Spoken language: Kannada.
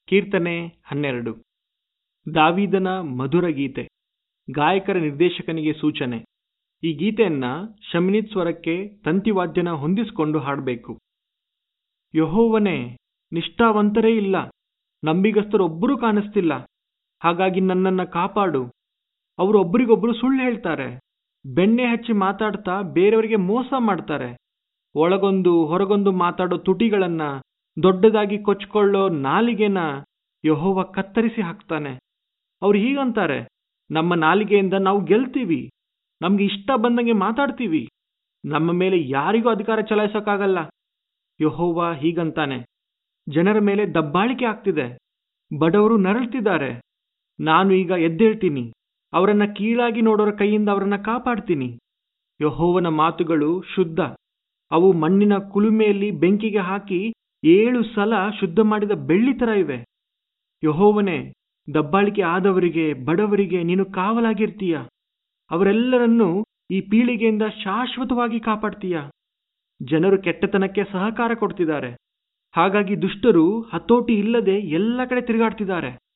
ಕೀರ್ತನೆ ಹನ್ನೆರಡು ದಾವಿದನ ಮಧುರ ಗೀತೆ ಗಾಯಕರ ನಿರ್ದೇಶಕನಿಗೆ ಸೂಚನೆ ಈ ಗೀತೆಯನ್ನ ಶಮಿನಿತ್ ಸ್ವರಕ್ಕೆ ತಂತಿವಾದ್ಯನ ಹೊಂದಿಸಿಕೊಂಡು ಹಾಡಬೇಕು ಯಹೋವನೇ ನಿಷ್ಠಾವಂತರೇ ಇಲ್ಲ ನಂಬಿಗಸ್ತರೊಬ್ಬರೂ ಕಾಣಿಸ್ತಿಲ್ಲ ಹಾಗಾಗಿ ನನ್ನನ್ನ ಕಾಪಾಡು ಅವರು ಒಬ್ರಿಗೊಬ್ರು ಸುಳ್ಳು ಹೇಳ್ತಾರೆ ಬೆಣ್ಣೆ ಹಚ್ಚಿ ಮಾತಾಡ್ತಾ ಬೇರೆಯವರಿಗೆ ಮೋಸ ಮಾಡ್ತಾರೆ ಒಳಗೊಂದು ಹೊರಗೊಂದು ಮಾತಾಡೋ ತುಟಿಗಳನ್ನ ದೊಡ್ಡದಾಗಿ ಕೊಚ್ಕೊಳ್ಳೋ ನಾಲಿಗೆನ ಯಹೋವ ಕತ್ತರಿಸಿ ಹಾಕ್ತಾನೆ ಅವ್ರು ಹೀಗಂತಾರೆ ನಮ್ಮ ನಾಲಿಗೆಯಿಂದ ನಾವು ಗೆಲ್ತೀವಿ ನಮ್ಗೆ ಇಷ್ಟ ಬಂದಂಗೆ ಮಾತಾಡ್ತೀವಿ ನಮ್ಮ ಮೇಲೆ ಯಾರಿಗೂ ಅಧಿಕಾರ ಚಲಾಯಿಸೋಕ್ಕಾಗಲ್ಲ ಯಹೋವ ಹೀಗಂತಾನೆ ಜನರ ಮೇಲೆ ದಬ್ಬಾಳಿಕೆ ಆಗ್ತಿದೆ ಬಡವರು ನರಳ್ತಿದ್ದಾರೆ ನಾನು ಈಗ ಎದ್ದೇಳ್ತೀನಿ ಅವರನ್ನ ಕೀಳಾಗಿ ನೋಡೋರ ಕೈಯಿಂದ ಅವರನ್ನ ಕಾಪಾಡ್ತೀನಿ ಯಹೋವನ ಮಾತುಗಳು ಶುದ್ಧ ಅವು ಮಣ್ಣಿನ ಕುಲುಮೆಯಲ್ಲಿ ಬೆಂಕಿಗೆ ಹಾಕಿ ಏಳು ಸಲ ಶುದ್ಧ ಮಾಡಿದ ಬೆಳ್ಳಿ ತರ ಇವೆ ಯಹೋವನೇ ದಬ್ಬಾಳಿಕೆ ಆದವರಿಗೆ ಬಡವರಿಗೆ ನೀನು ಕಾವಲಾಗಿರ್ತೀಯ ಅವರೆಲ್ಲರನ್ನೂ ಈ ಪೀಳಿಗೆಯಿಂದ ಶಾಶ್ವತವಾಗಿ ಕಾಪಾಡ್ತೀಯ ಜನರು ಕೆಟ್ಟತನಕ್ಕೆ ಸಹಕಾರ ಕೊಡ್ತಿದ್ದಾರೆ ಹಾಗಾಗಿ ದುಷ್ಟರು ಹತೋಟಿ ಇಲ್ಲದೆ ಎಲ್ಲ ಕಡೆ ತಿರುಗಾಡ್ತಿದ್ದಾರೆ